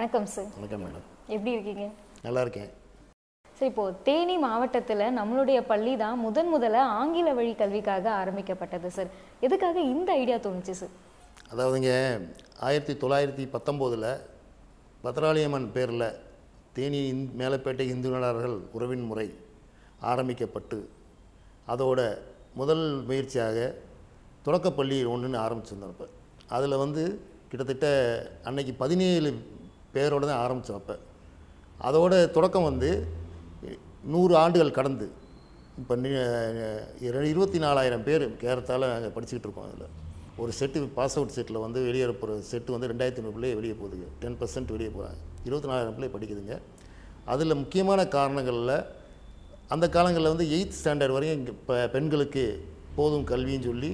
வணக்கம் சார் வணக்கம் மேடம் எப்படி இருக்கீங்க நல்லா இருக்கேன் சார் இப்போ தேனி மாவட்டத்தில் நம்மளுடைய பள்ளி தான் முதன் முதல்ல ஆங்கில வழி கல்விக்காக ஆரம்பிக்கப்பட்டது சார் எதுக்காக இந்த ஐடியா தோணுச்சு சார் அதாவதுங்க ஆயிரத்தி தொள்ளாயிரத்தி பத்தொம்போதில் பத்ராளியம்மன் பேரில் தேனி இந் மேலப்பேட்டை இந்து நாடார்கள் உறவின் முறை ஆரம்பிக்கப்பட்டு அதோட முதல் முயற்சியாக தொடக்கப்பள்ளி ஒன்றுன்னு ஆரம்பிச்சிருந்தோம் அப்போ அதில் வந்து கிட்டத்தட்ட அன்னைக்கு பதினேழு பேரோட தான் ஆரம்பித்தோம் அப்போ அதோட தொடக்கம் வந்து நூறு ஆண்டுகள் கடந்து இப்போ இருபத்தி நாலாயிரம் பேர் கேரத்தால் நாங்கள் படிச்சுக்கிட்டு இருக்கோம் அதில் ஒரு செட்டு பாஸ் அவுட் செட்டில் வந்து வெளியேற போகிற செட்டு வந்து ரெண்டாயிரத்தி ஐநூறு பிள்ளை வெளியே போகுதுங்க டென் பர்சன்ட் வெளியே போகிறாங்க இருபத்தி நாலாயிரம் பிள்ளை படிக்குதுங்க அதில் முக்கியமான காரணங்களில் அந்த காலங்களில் வந்து எயித் ஸ்டாண்டர்ட் வரையும் இங்கே இப்போ பெண்களுக்கு போதும் கல்வின்னு சொல்லி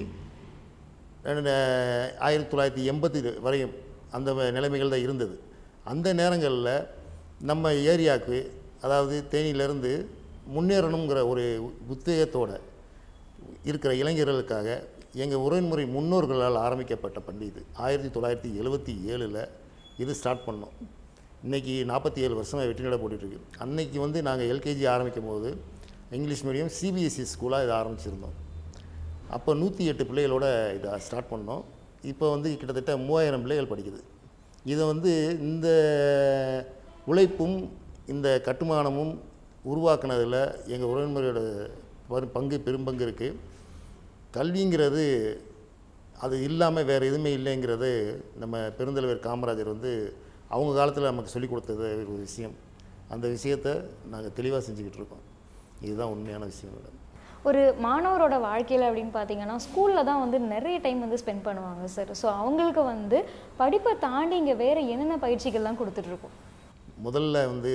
ரெண்டு- ஆயிரத்தி தொள்ளாயிரத்தி எண்பத்தி வரையும் அந்த வ- நிலைமைகள் தான் இருந்தது அந்த நேரங்களில் நம்ம ஏரியாவுக்கு அதாவது தேனியிலேருந்து முன்னேறணுங்கிற ஒரு உத்தேகத்தோட இருக்கிற இளைஞர்களுக்காக எங்கள் உறவின்முறை முன்னோர்களால் ஆரம்பிக்கப்பட்ட பள்ளி இது ஆயிரத்தி தொள்ளாயிரத்தி எழுபத்தி ஏழில் இது ஸ்டார்ட் பண்ணோம் இன்றைக்கி நாற்பத்தி ஏழு வருஷமாக வெற்றி நடை போட்டுட்ருக்கு அன்னைக்கு வந்து நாங்கள் எல்கேஜி ஆரம்பிக்கும் போது இங்கிலீஷ் மீடியம் சிபிஎஸ்சி ஸ்கூலாக இதை ஆரம்பிச்சிருந்தோம் அப்போ நூற்றி எட்டு பிள்ளைகளோட இதை ஸ்டார்ட் பண்ணோம் இப்போ வந்து கிட்டத்தட்ட மூவாயிரம் பிள்ளைகள் படிக்குது இதை வந்து இந்த உழைப்பும் இந்த கட்டுமானமும் உருவாக்குனதில் எங்கள் உறவினரோட பரு- பங்கு பெரும்பங்கு இருக்குது கல்விங்கிறது அது இல்லாமல் வேறு எதுவுமே இல்லைங்கிறது நம்ம பெருந்தலைவர் காமராஜர் வந்து அவங்க காலத்தில் நமக்கு சொல்லிக் கொடுத்தது ஒரு விஷயம் அந்த விஷயத்தை நாங்கள் தெளிவாக செஞ்சுக்கிட்டு இருக்கோம் இதுதான் உண்மையான விஷயம் மேடம் ஒரு மாணவரோட வாழ்க்கையில் அப்படின்னு பார்த்தீங்கன்னா ஸ்கூலில் தான் வந்து நிறைய டைம் வந்து ஸ்பெண்ட் பண்ணுவாங்க சார் ஸோ அவங்களுக்கு வந்து படிப்பை தாண்டி இங்கே வேறு என்னென்ன பயிற்சிகள்லாம் கொடுத்துட்ருக்கோம் முதல்ல வந்து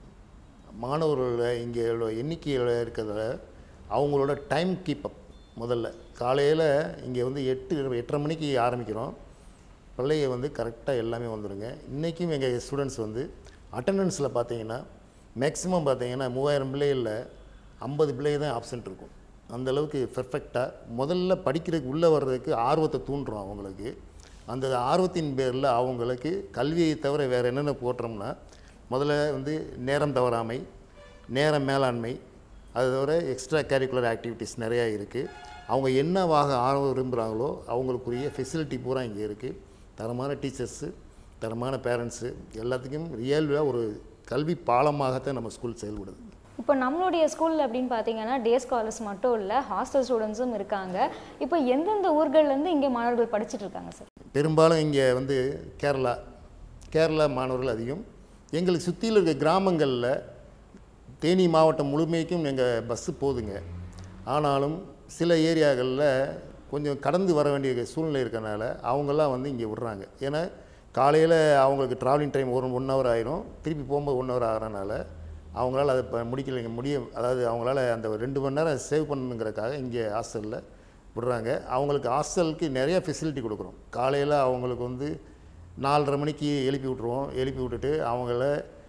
மாணவர்களோட இங்கே உள்ள எண்ணிக்கையில் இருக்கிறத அவங்களோட டைம் கீப்பப் முதல்ல காலையில் இங்கே வந்து எட்டு எட்டரை மணிக்கு ஆரம்பிக்கிறோம் பிள்ளைங்க வந்து கரெக்டாக எல்லாமே வந்துடுங்க இன்றைக்கும் எங்கள் ஸ்டூடெண்ட்ஸ் வந்து அட்டண்டன்ஸில் பார்த்தீங்கன்னா மேக்ஸிமம் பார்த்தீங்கன்னா மூவாயிரம் பிள்ளைகளில் ஐம்பது பிள்ளைங்க தான் ஆப்சென்ட் இருக்கும் அந்த அளவுக்கு பெர்ஃபெக்டாக முதல்ல படிக்கிறதுக்கு உள்ளே வர்றதுக்கு ஆர்வத்தை தூண்டுறோம் அவங்களுக்கு அந்த ஆர்வத்தின் பேரில் அவங்களுக்கு கல்வியை தவிர வேறு என்னென்ன போட்டுறோம்னா முதல்ல வந்து நேரம் தவறாமை நேர மேலாண்மை அது தவிர எக்ஸ்ட்ரா கேரிக்குலர் ஆக்டிவிட்டீஸ் நிறையா இருக்குது அவங்க என்னவாக ஆர்வம் விரும்புகிறாங்களோ அவங்களுக்குரிய ஃபெசிலிட்டி பூரா இங்கே இருக்குது தரமான டீச்சர்ஸு தரமான பேரண்ட்ஸு எல்லாத்துக்கும் ரியல்வாக ஒரு கல்வி பாலமாகத்தான் நம்ம ஸ்கூல் செயல்படுது இப்போ நம்மளுடைய ஸ்கூலில் அப்படின்னு பார்த்தீங்கன்னா டே ஸ்காலர்ஸ் மட்டும் இல்லை ஹாஸ்டல் ஸ்டூடெண்ட்ஸும் இருக்காங்க இப்போ எந்தெந்த ஊர்கள்லேருந்து இங்கே மாணவர்கள் படிச்சுட்டு இருக்காங்க சார் பெரும்பாலும் இங்கே வந்து கேரளா கேரளா மாணவர்கள் அதிகம் எங்களுக்கு சுற்றியில் இருக்க கிராமங்களில் தேனி மாவட்டம் முழுமைக்கும் எங்கள் பஸ்ஸு போகுதுங்க ஆனாலும் சில ஏரியாக்களில் கொஞ்சம் கடந்து வர வேண்டிய சூழ்நிலை இருக்கறனால அவங்கெல்லாம் வந்து இங்கே விட்றாங்க ஏன்னா காலையில் அவங்களுக்கு ட்ராவலிங் டைம் ஒரு ஒன் ஹவர் ஆயிரும் திருப்பி போகும்போது ஒன் ஹவர் ஆகிறனால அவங்களால அதை இப்போ முடிக்கலைங்க முடியும் அதாவது அவங்களால அந்த ரெண்டு மணி நேரம் சேவ் பண்ணணுங்கிறக்காக இங்கே ஹாஸ்டலில் விடுறாங்க அவங்களுக்கு ஹாஸ்டலுக்கு நிறைய ஃபெசிலிட்டி கொடுக்குறோம் காலையில் அவங்களுக்கு வந்து நாலரை மணிக்கு எழுப்பி விட்ருவோம் எழுப்பி விட்டுட்டு அவங்கள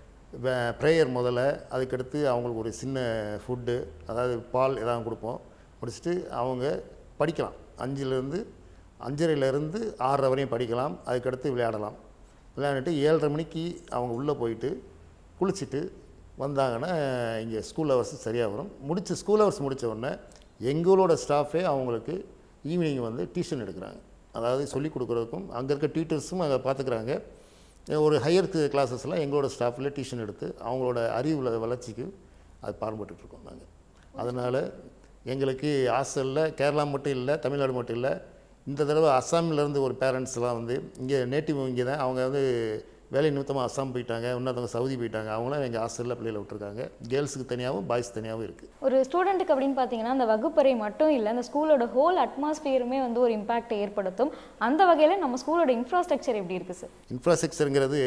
ப்ரேயர் முதல்ல அதுக்கடுத்து அவங்களுக்கு ஒரு சின்ன ஃபுட்டு அதாவது பால் எதாவது கொடுப்போம் முடிச்சுட்டு அவங்க படிக்கலாம் அஞ்சுலேருந்து அஞ்சரைலேருந்து ஆறரை வரையும் படிக்கலாம் அதுக்கடுத்து விளையாடலாம் விளையாண்டுட்டு ஏழரை மணிக்கு அவங்க உள்ளே போயிட்டு குளிச்சுட்டு வந்தாங்கன்னா இங்கே ஸ்கூல் ஹவர்ஸ் சரியாக வரும் முடிச்சு ஸ்கூல் ஹவர்ஸ் முடித்த உடனே எங்களோட ஸ்டாஃபே அவங்களுக்கு ஈவினிங் வந்து டியூஷன் எடுக்கிறாங்க அதாவது சொல்லிக் கொடுக்குறதுக்கும் அங்கே இருக்க டீச்சர்ஸும் அங்கே பார்த்துக்கிறாங்க ஒரு ஹையர் கிளாஸஸ்லாம் எங்களோட ஸ்டாஃபில் டியூஷன் எடுத்து அவங்களோட அறிவு வளர்ச்சிக்கு அது பாடுபட்டுருக்கோம் நாங்கள் அதனால் எங்களுக்கு ஹாஸ்டலில் கேரளா மட்டும் இல்லை தமிழ்நாடு மட்டும் இல்லை இந்த தடவை அஸ்ஸாம்லேருந்து ஒரு பேரண்ட்ஸ்லாம் வந்து இங்கே நேட்டிவ் இங்கே தான் அவங்க வந்து வேலை நிமித்தமாக அஸ்ஸாம் போயிட்டாங்க இன்னொருத்தவங்க சவுதி போயிட்டாங்க அவங்களாம் எங்கள் ஹாஸ்டலில் பிள்ளைகளை விட்டுருக்காங்க கேர்ள்ஸுக்கு தனியாகவும் பாய்ஸ் தனியாகவும் இருக்குது ஒரு ஸ்டூடெண்ட்டுக்கு அப்படின்னு பார்த்தீங்கன்னா அந்த வகுப்பறை மட்டும் இல்லை அந்த ஸ்கூலோட ஹோல் அட்மாஸ்பியருமே வந்து ஒரு இம்பாக்டை ஏற்படுத்தும் அந்த வகையில் நம்ம ஸ்கூலோட இன்ஃப்ராஸ்ட்ரக்சர் எப்படி இருக்குது சார் இன்ஃப்ராஸ்ட்ரக்சருங்கிறது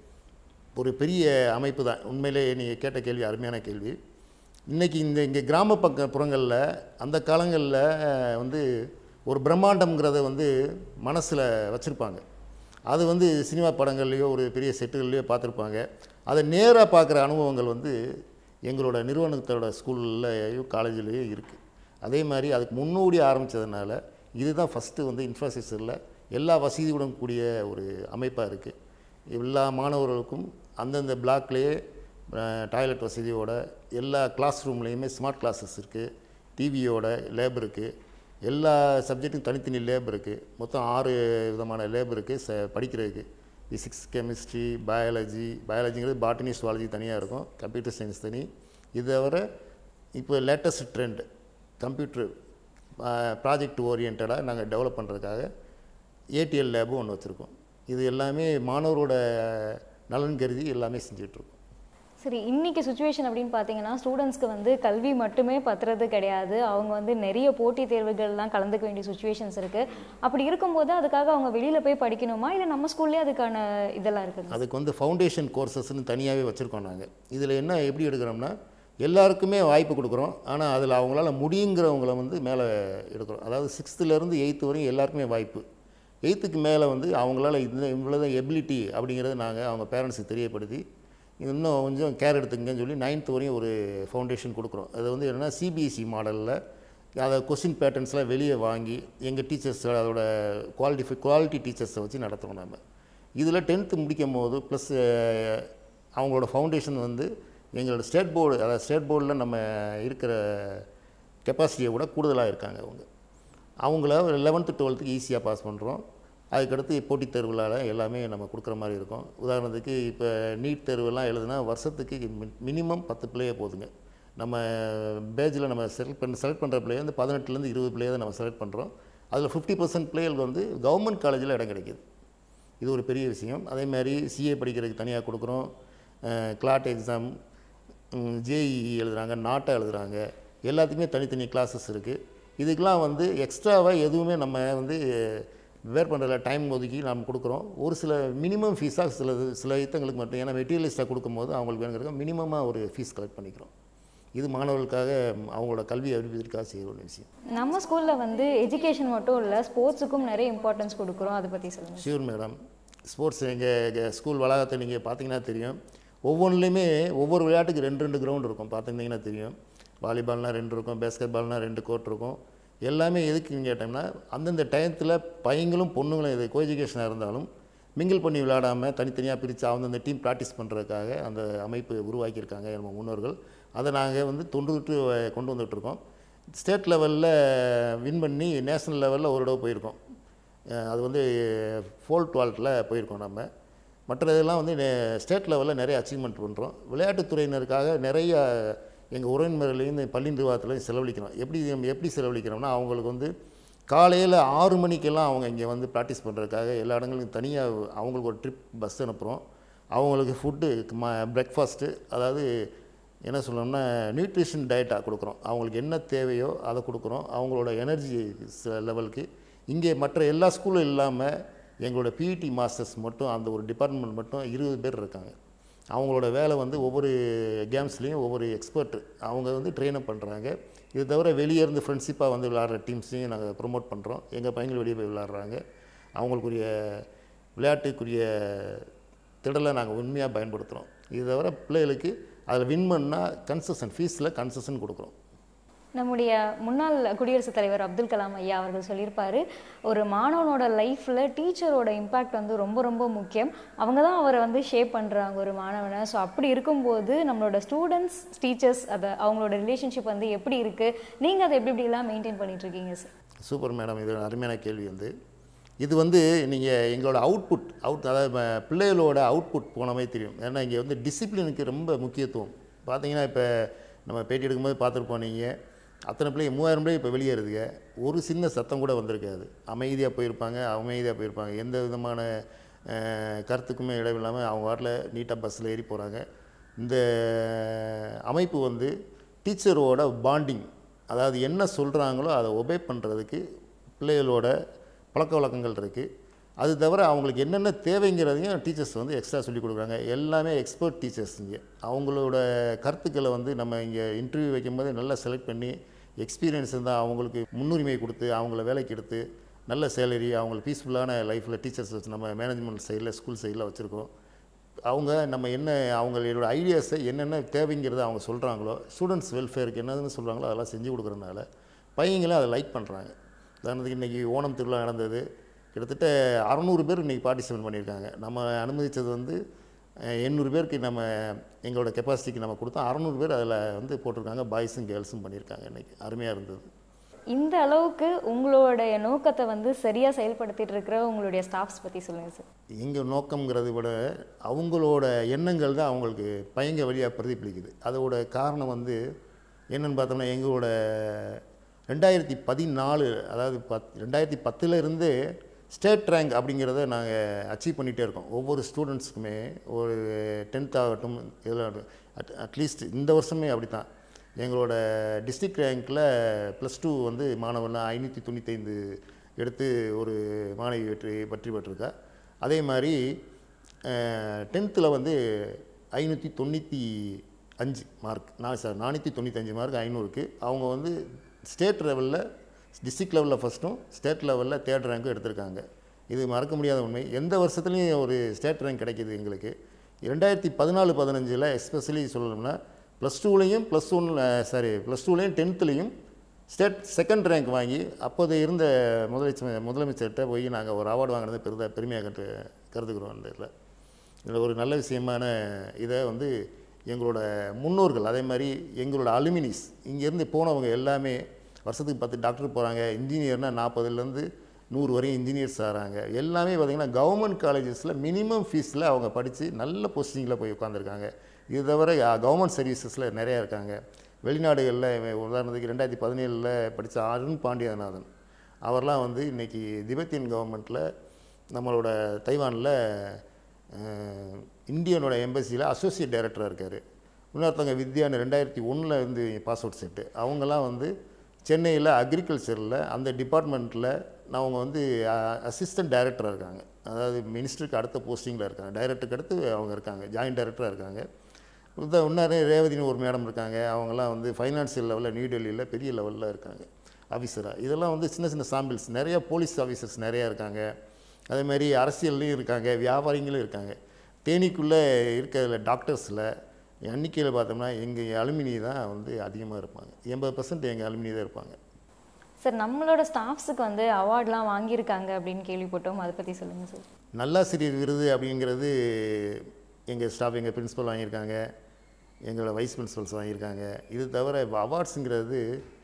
ஒரு பெரிய அமைப்பு தான் உண்மையிலே நீங்கள் கேட்ட கேள்வி அருமையான கேள்வி இன்றைக்கி இந்த இங்கே கிராம பக்க புறங்களில் அந்த காலங்களில் வந்து ஒரு பிரம்மாண்டம்ங்கிறத வந்து மனசில் வச்சுருப்பாங்க அது வந்து சினிமா படங்கள்லையோ ஒரு பெரிய செட்டுகள்லையோ பார்த்துருப்பாங்க அதை நேராக பார்க்குற அனுபவங்கள் வந்து எங்களோட நிறுவனத்தோட ஸ்கூல்லையும் காலேஜ்லேயும் இருக்குது அதே மாதிரி அதுக்கு முன்னோடி ஆரம்பித்ததுனால இதுதான் ஃபஸ்ட்டு வந்து இன்ஃப்ராஸ்ட்ரக்சரில் எல்லா வசதியுடன் கூடிய ஒரு அமைப்பாக இருக்குது எல்லா மாணவர்களுக்கும் அந்தந்த பிளாக்லேயே டாய்லெட் வசதியோட எல்லா கிளாஸ் ரூம்லேயுமே ஸ்மார்ட் கிளாஸஸ் இருக்குது டிவியோட லேப் இருக்குது எல்லா சப்ஜெக்ட்டுக்கும் தனித்தனி லேப் இருக்குது மொத்தம் ஆறு விதமான லேப் இருக்குது ச படிக்கிறதுக்கு ஃபிசிக்ஸ் கெமிஸ்ட்ரி பயாலஜி பயாலஜிங்கிறது பாட்டனி சுவாலஜி தனியாக இருக்கும் கம்ப்யூட்டர் சயின்ஸ் தனி இது தவிர இப்போ லேட்டஸ்ட் ட்ரெண்ட் கம்ப்யூட்டர் ப்ராஜெக்ட் ஓரியன்டாக நாங்கள் டெவலப் பண்ணுறதுக்காக ஏடிஎல் லேபும் ஒன்று வச்சுருக்கோம் இது எல்லாமே மாணவரோட நலன் கருதி எல்லாமே செஞ்சிட்ருக்கோம் சரி இன்னைக்கு சுச்சுவேஷன் அப்படின்னு பார்த்தீங்கன்னா ஸ்டூடெண்ட்ஸ்க்கு வந்து கல்வி மட்டுமே பத்துறது கிடையாது அவங்க வந்து நிறைய போட்டித் தேர்வுகள்லாம் கலந்துக்க வேண்டிய சுச்சுவேஷன்ஸ் இருக்குது அப்படி இருக்கும்போது அதுக்காக அவங்க வெளியில் போய் படிக்கணுமா இல்லை நம்ம ஸ்கூல்லேயே அதுக்கான இதெல்லாம் இருக்குங்க அதுக்கு வந்து ஃபவுண்டேஷன் கோர்சஸ்னு தனியாகவே வச்சுருக்கோம் நாங்கள் இதில் என்ன எப்படி எடுக்கிறோம்னா எல்லாருக்குமே வாய்ப்பு கொடுக்குறோம் ஆனால் அதில் அவங்களால முடியுங்கிறவங்கள வந்து மேலே எடுக்கிறோம் அதாவது சிக்ஸ்த்துலேருந்து எயித்து வரையும் எல்லாருக்குமே வாய்ப்பு எயித்துக்கு மேலே வந்து அவங்களால இந்த இவ்வளோதான் எபிலிட்டி அப்படிங்கிறத நாங்கள் அவங்க பேரண்ட்ஸுக்கு தெரியப்படுத்தி இன்னும் கொஞ்சம் கேர் எடுத்துங்கன்னு சொல்லி நைன்த் வரையும் ஒரு ஃபவுண்டேஷன் கொடுக்குறோம் அது வந்து என்னென்னா சிபிஎஸ்சி மாடலில் அதை கொஸ்டின் பேட்டர்ன்ஸ்லாம் வெளியே வாங்கி எங்கள் டீச்சர்ஸ் அதோட குவாலிட்டி குவாலிட்டி டீச்சர்ஸை வச்சு நடத்துகிறோம் நம்ம இதில் டென்த்து முடிக்கும் போது ப்ளஸ் அவங்களோட ஃபவுண்டேஷன் வந்து எங்களோட ஸ்டேட் போர்டு அதாவது ஸ்டேட் போர்டில் நம்ம இருக்கிற கெப்பாசிட்டியை விட கூடுதலாக இருக்காங்க அவங்க அவங்கள லெவன்த்து டுவெல்த்துக்கு ஈஸியாக பாஸ் பண்ணுறோம் அதுக்கடுத்து போட்டித் தேர்வுகளால் எல்லாமே நம்ம கொடுக்குற மாதிரி இருக்கும் உதாரணத்துக்கு இப்போ நீட் தேர்வெல்லாம் எழுதுனா வருஷத்துக்கு மினிமம் பத்து பிள்ளையே போதுங்க நம்ம பேஜில் நம்ம செலக்ட் பண்ண செலக்ட் பண்ணுற பிள்ளைய வந்து பதினெட்டுலேருந்து இருபது பிள்ளையை தான் நம்ம செலக்ட் பண்ணுறோம் அதில் ஃபிஃப்டி பர்சன்ட் பிள்ளைகளுக்கு வந்து கவர்மெண்ட் காலேஜில் இடம் கிடைக்கிது இது ஒரு பெரிய விஷயம் அதே மாதிரி சிஏ படிக்கிறதுக்கு தனியாக கொடுக்குறோம் கிளாட் எக்ஸாம் ஜேஇஇ எழுதுகிறாங்க நாட்டா எழுதுகிறாங்க எல்லாத்துக்குமே தனித்தனி கிளாஸஸ் இருக்குது இதுக்கெலாம் வந்து எக்ஸ்ட்ராவாக எதுவுமே நம்ம வந்து வேர் பண்ணுறதுல டைம் ஒதுக்கி நாம் கொடுக்குறோம் ஒரு சில மினிமம் ஃபீஸாக சில சில இத்தங்களுக்கு மட்டும் ஏன்னா மெட்டீரியலிஸ்ட்டாக கொடுக்கும்போது அவங்களுக்கு வேணுங்கிறத மினிமமாக ஒரு ஃபீஸ் கலெக்ட் பண்ணிக்கிறோம் இது மாணவர்களுக்காக அவங்களோட கல்வி அபிவிருத்திக்காக செய்கிற ஒரு விஷயம் நம்ம ஸ்கூலில் வந்து எஜுகேஷன் மட்டும் இல்லை ஸ்போர்ட்ஸுக்கும் நிறைய இம்பார்ட்டன்ஸ் கொடுக்குறோம் அதை பற்றி சொல்லுங்கள் ஷியூர் மேடம் ஸ்போர்ட்ஸ் எங்கள் ஸ்கூல் வளாகத்தை நீங்கள் பார்த்தீங்கன்னா தெரியும் ஒவ்வொன்றுலேயுமே ஒவ்வொரு விளையாட்டுக்கு ரெண்டு ரெண்டு கிரவுண்ட் இருக்கும் பார்த்தீங்கன்னா தெரியும் வாலிபால்னால் ரெண்டு இருக்கும் பேஸ்கெட் பால்னால் ரெண்டு கோர்ட் இருக்கும் எல்லாமே எதுக்குன்னு கேட்டோம்னா அந்தந்த டயத்தில் பையங்களும் பொண்ணுங்களும் இது கோ எஜுகேஷனாக இருந்தாலும் மிங்கிள் பண்ணி விளையாடாமல் தனித்தனியாக பிரித்து அந்தந்த டீம் ப்ராக்டிஸ் பண்ணுறதுக்காக அந்த அமைப்பு உருவாக்கியிருக்காங்க நம்ம முன்னோர்கள் அதை நாங்கள் வந்து தொண்டுட்டு கொண்டு வந்துட்டுருக்கோம் ஸ்டேட் லெவலில் வின் பண்ணி நேஷனல் லெவலில் ஒரு தடவை போயிருக்கோம் அஹ் அது வந்து ஃபோல் டுவெல்த்தில் போயிருக்கோம் நம்ம மற்றதெல்லாம் வந்து ஸ்டேட் லெவலில் நிறைய அச்சீவ்மெண்ட் பண்ணுறோம் விளையாட்டுத்துறையினருக்காக நிறைய எங்கள் உறவினர்களையும் பள்ளி நிர்வாகத்துலையும் செலவழிக்கிறோம் எப்படி நம்ம எப்படி செலவழிக்கிறோம்னா அவங்களுக்கு வந்து காலையில் ஆறு மணிக்கெல்லாம் அவங்க இங்கே வந்து ப்ராக்டிஸ் பண்ணுறதுக்காக எல்லா இடங்களுக்கும் தனியாக அவங்களுக்கு ஒரு ட்ரிப் பஸ் அனுப்புகிறோம் அவங்களுக்கு ஃபுட்டு ம பிரேக்ஃபாஸ்ட்டு அதாவது என்ன சொல்லணும்னா நியூட்ரிஷன் டயட்டாக கொடுக்குறோம் அவங்களுக்கு என்ன தேவையோ அதை கொடுக்குறோம் அவங்களோட எனர்ஜி லெவலுக்கு இங்கே மற்ற எல்லா ஸ்கூலும் இல்லாமல் எங்களோட பிஇடி மாஸ்டர்ஸ் மட்டும் அந்த ஒரு டிபார்ட்மெண்ட் மட்டும் இருபது பேர் இருக்காங்க அவங்களோட வேலை வந்து ஒவ்வொரு கேம்ஸ்லேயும் ஒவ்வொரு எக்ஸ்பர்ட் அவங்க வந்து ட்ரெயின் அப் பண்ணுறாங்க இது தவிர வெளியே இருந்து ஃப்ரெண்ட்ஷிப்பாக வந்து விளாட்ற டீம்ஸையும் நாங்கள் ப்ரொமோட் பண்ணுறோம் எங்கள் பையங்கள் வெளியே போய் விளாட்றாங்க அவங்களுக்குரிய விளையாட்டுக்குரிய திடலை நாங்கள் உண்மையாக பயன்படுத்துகிறோம் இது தவிர பிள்ளைகளுக்கு அதில் வின் பண்ணால் கன்செஷன் ஃபீஸில் கன்செஷன் கொடுக்குறோம் நம்முடைய முன்னாள் குடியரசுத் தலைவர் அப்துல் கலாம் ஐயா அவர்கள் சொல்லியிருப்பாரு ஒரு மாணவனோட லைஃப்பில் டீச்சரோட இம்பாக்ட் வந்து ரொம்ப ரொம்ப முக்கியம் அவங்க தான் அவரை வந்து ஷேப் பண்ணுறாங்க ஒரு மாணவனை ஸோ அப்படி இருக்கும்போது நம்மளோட ஸ்டூடெண்ட்ஸ் டீச்சர்ஸ் அதை அவங்களோட ரிலேஷன்ஷிப் வந்து எப்படி இருக்குது நீங்கள் அதை எப்படி எப்படிலாம் மெயின்டைன் பண்ணிட்டு இருக்கீங்க சார் சூப்பர் மேடம் இது ஒரு அருமையான கேள்வி வந்து இது வந்து நீங்கள் எங்களோட அவுட்புட் அவுட் அதாவது ம- பிள்ளைகளோட அவுட்புட் போன மாதிரி தெரியும் ஏன்னா இங்கே வந்து டிசிப்ளினுக்கு ரொம்ப முக்கியத்துவம் பார்த்தீங்கன்னா இப்போ நம்ம பேட்டி எடுக்கும்போது பார்த்துருப்போம் நீங்கள் அத்தனை பிள்ளைங்க மூவாயிரம் பிள்ளை இப்போ வெளியேறுதுங்க ஒரு சின்ன சத்தம் கூட வந்திருக்காது அமைதியாக போயிருப்பாங்க அமைதியாக போயிருப்பாங்க எந்த விதமான அஹ், கருத்துக்குமே இடமில்லாமல் அவங்க வாட்டில் நீட்டாக பஸ்ஸில் ஏறி போகிறாங்க இந்த அமைப்பு வந்து டீச்சரோட பாண்டிங் அதாவது என்ன சொல்கிறாங்களோ அதை ஒபே பண்ணுறதுக்கு பிள்ளைகளோட பழக்க வழக்கங்கள் இருக்குது அது தவிர அவங்களுக்கு என்னென்ன தேவைங்கிறதையும் டீச்சர்ஸ் வந்து எக்ஸ்ட்ரா சொல்லிக் கொடுக்குறாங்க எல்லாமே எக்ஸ்பர்ட் டீச்சர்ஸ் இங்கே அவங்களோட கருத்துக்களை வந்து நம்ம இங்கே இன்டர்வியூ வைக்கும்போது நல்லா செலக்ட் பண்ணி எக்ஸ்பீரியன்ஸ் இருந்தால் அவங்களுக்கு முன்னுரிமை கொடுத்து அவங்கள வேலைக்கு எடுத்து நல்ல சேலரி அவங்களுக்கு பீஸ்ஃபுல்லான லைஃப்பில் டீச்சர்ஸ் வச்சு நம்ம மேனேஜ்மெண்ட் சைடில் ஸ்கூல் சைடில் வச்சுருக்கோம் அவங்க நம்ம என்ன அவங்களோட ஐடியாஸை என்னென்ன தேவைங்கிறத அவங்க சொல்கிறாங்களோ ஸ்டூடெண்ட்ஸ் வெல்ஃபேருக்கு என்னதுன்னு சொல்கிறாங்களோ அதெல்லாம் செஞ்சு கொடுக்குறதுனால பையங்களும் அதை லைக் பண்ணுறாங்க உதாரணத்துக்கு இன்றைக்கி ஓணம் திருவிழா நடந்தது கிட்டத்தட்ட அறநூறு பேர் இன்றைக்கி பார்ட்டிசிபேட் பண்ணியிருக்காங்க நம்ம அனுமதித்தது வந்து அஹ், எண்ணூறு பேருக்கு நம்ம எங்களோட கெப்பாசிட்டிக்கு நம்ம கொடுத்தோம் அறநூறு பேர் அதில் வந்து போட்டிருக்காங்க பாய்ஸும் கேர்ள்ஸும் பண்ணியிருக்காங்க இன்றைக்கி அருமையாக இருந்தது இந்த அளவுக்கு உங்களுடைய நோக்கத்தை வந்து சரியா செயல்படுத்திட்டு இருக்கிற உங்களுடைய ஸ்டாஃப்ஸ் பத்தி சொல்லுங்க சார் எங்கள் நோக்கங்கிறத விட அவங்களோட எண்ணங்கள் தான் அவங்களுக்கு பயங்க வழியாக பிரதிபலிக்குது அதோட காரணம் வந்து என்னன்னு பார்த்தோம்னா எங்களோட ரெண்டாயிரத்தி பதினாலு அதாவது பத் ரெண்டாயிரத்தி பத்தில் இருந்து ஸ்டேட் ரேங்க் அப்படிங்கிறத நாங்கள் அச்சீவ் பண்ணிகிட்டே இருக்கோம் ஒவ்வொரு ஸ்டூடெண்ட்ஸுக்குமே ஒரு டென்த் ஆகட்டும் இதில் அட் அட்லீஸ்ட் இந்த வருஷமே அப்படி தான் எங்களோட டிஸ்ட்ரிக்ட் ரேங்க்கில் ப்ளஸ் டூ வந்து மாணவன் ஐநூற்றி தொண்ணூத்தைந்து எடுத்து ஒரு மாணவி வெற்றி வெற்றி பெற்றிருக்கா அதே மாதிரி டென்த்தில் வந்து ஐநூற்றி தொண்ணூற்றி அஞ்சு மார்க் நான் சார் நானூற்றி தொண்ணூத்தஞ்சு மார்க் ஐநூறுக்கு அவங்க வந்து ஸ்டேட் லெவலில் டிஸ்ட்ரிக்ட் லெவலில் ஃபஸ்ட்டும் ஸ்டேட் லெவலில் தேர்ட் ரேங்க்கும் எடுத்திருக்காங்க இது மறக்க முடியாத உண்மை எந்த வருஷத்துலையும் ஒரு ஸ்டேட் ரேங்க் கிடைக்கிது எங்களுக்கு ரெண்டாயிரத்தி பதினாலு பதினஞ்சில் எஸ்பெஷலி சொல்லணும்னா ப்ளஸ் டூலேயும் ப்ளஸ் ஒன் சாரி ப்ளஸ் டூலேயும் டென்த்துலேயும் ஸ்டேட் செகண்ட் ரேங்க் வாங்கி அப்போது இருந்த முதலமைச்சர் முதலமைச்சர்கிட்ட போய் நாங்கள் ஒரு அவார்டு வாங்கினது பெருதா பெருமையாக கட்டு கருதுகிறோம் அந்த இதில் இதில் ஒரு நல்ல விஷயமான இதை வந்து எங்களோட முன்னோர்கள் அதே மாதிரி எங்களோட அலுமினிஸ் இங்கேருந்து போனவங்க எல்லாமே வருஷத்துக்கு பத்து டாக்டர் போகிறாங்க இன்ஜினியர்னால் நாற்பதுலேருந்து நூறு வரையும் இன்ஜினியர்ஸ் ஆகிறாங்க எல்லாமே பார்த்திங்கன்னா கவர்மெண்ட் காலேஜஸில் மினிமம் ஃபீஸில் அவங்க படித்து நல்ல போஸ்டிங்கில் போய் உட்காந்துருக்காங்க இது தவிர கவர்மெண்ட் சர்வீசஸில் நிறையா இருக்காங்க வெளிநாடுகளில் உதாரணத்துக்கு ரெண்டாயிரத்தி பதினேழில் படித்த அருண் பாண்டியநாதன் அவர்லாம் வந்து இன்றைக்கி திபெத்தியன் கவர்மெண்ட்டில் நம்மளோட தைவானில் அஹ், இந்தியனோட எம்பசியில் அசோசியேட் டைரக்டராக இருக்கார் இன்னொருத்தவங்க வித்யான்னு ரெண்டாயிரத்தி ஒன்றில் இருந்து பாஸ் அவுட் செட்டு அவங்கெல்லாம் வந்து சென்னையில் அக்ரிகல்ச்சரில் அந்த டிபார்ட்மெண்ட்டில் அவங்க வந்து அசிஸ்டன்ட் டைரக்டராக இருக்காங்க அதாவது மினிஸ்டருக்கு அடுத்த போஸ்டிங்கில் இருக்காங்க டைரக்டருக்கு அடுத்து அவங்க இருக்காங்க ஜாயின்ட் டைரக்டராக இருக்காங்க இந்த இன்னொரு ரேவதினு ஒரு மேடம் இருக்காங்க அவங்கெல்லாம் வந்து ஃபைனான்சியல் லெவலில் நியூ டெல்லியில் பெரிய லெவலில் இருக்காங்க ஆஃபீஸராக இதெல்லாம் வந்து சின்ன சின்ன சாம்பிள்ஸ் நிறைய போலீஸ் ஆஃபீஸர்ஸ் நிறையா இருக்காங்க அதே மாதிரி அரசியல்லையும் இருக்காங்க வியாபாரிங்களும் இருக்காங்க தேனிக்குள்ளே இருக்கிற டாக்டர்ஸில் எண்ணிக்கையில் பார்த்தோம்னா எங்கள் அலுமினி தான் வந்து அதிகமாக இருப்பாங்க எண்பது பர்சன்ட் எங்கள் அலுமினி தான் இருப்பாங்க சார் நம்மளோட ஸ்டாஃப்ஸுக்கு வந்து அவார்ட்லாம் வாங்கியிருக்காங்க அப்படின்னு கேள்விப்பட்டோம் அதை பத்தி சொல்லுங்க சார் நல்லாசிரியர் விருது அப்படிங்கிறது எங்கள் ஸ்டாஃப் எங்கள் பிரின்ஸிபல் வாங்கியிருக்காங்க எங்களோட வைஸ் பிரின்சிபல்ஸ் வாங்கியிருக்காங்க இது தவிர அவார்ட்ஸுங்கிறது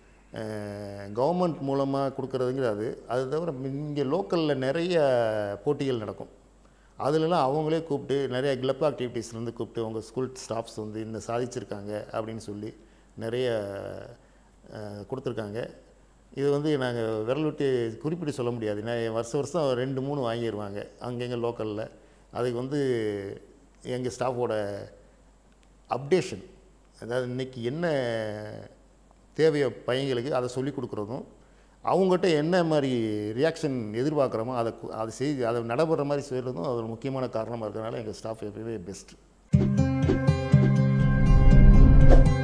கவர்மெண்ட் மூலமாக கொடுக்குறதுங்கிறது அது தவிர இங்கே லோக்கலில் நிறைய போட்டிகள் நடக்கும் அதுலலாம் அவங்களே கூப்பிட்டு நிறைய கிளப் ஆக்டிவிட்டீஸ்லேருந்து கூப்பிட்டு உங்கள் ஸ்கூல் ஸ்டாஃப்ஸ் வந்து இந்த சாதிச்சிருக்காங்க அப்படின்னு சொல்லி நிறைய அஹ், கொடுத்துருக்காங்க இது வந்து நாங்கள் விரலுட்டி குறிப்பிட்டு சொல்ல முடியாது நான் வருஷம் வருஷம் ரெண்டு மூணு வாங்கிடுவாங்க அங்கங்கே லோக்கலில் அதுக்கு வந்து எங்கள் ஸ்டாஃபோட அப்டேஷன் அதாவது இன்னைக்கு என்ன தேவையோ பையங்களுக்கு அதை சொல்லி கொடுக்குறதும் அவங்ககிட்ட என்ன மாதிரி ரியாக்ஷன் எதிர்பார்க்குறோமோ அதை கு- அதை செய்து அதை நடைபெற மாதிரி செய்கிறதும் அது ஒரு முக்கியமான காரணமாக இருக்கிறனால எங்கள் ஸ்டாஃப் எப்பயுமே பெஸ்ட்டு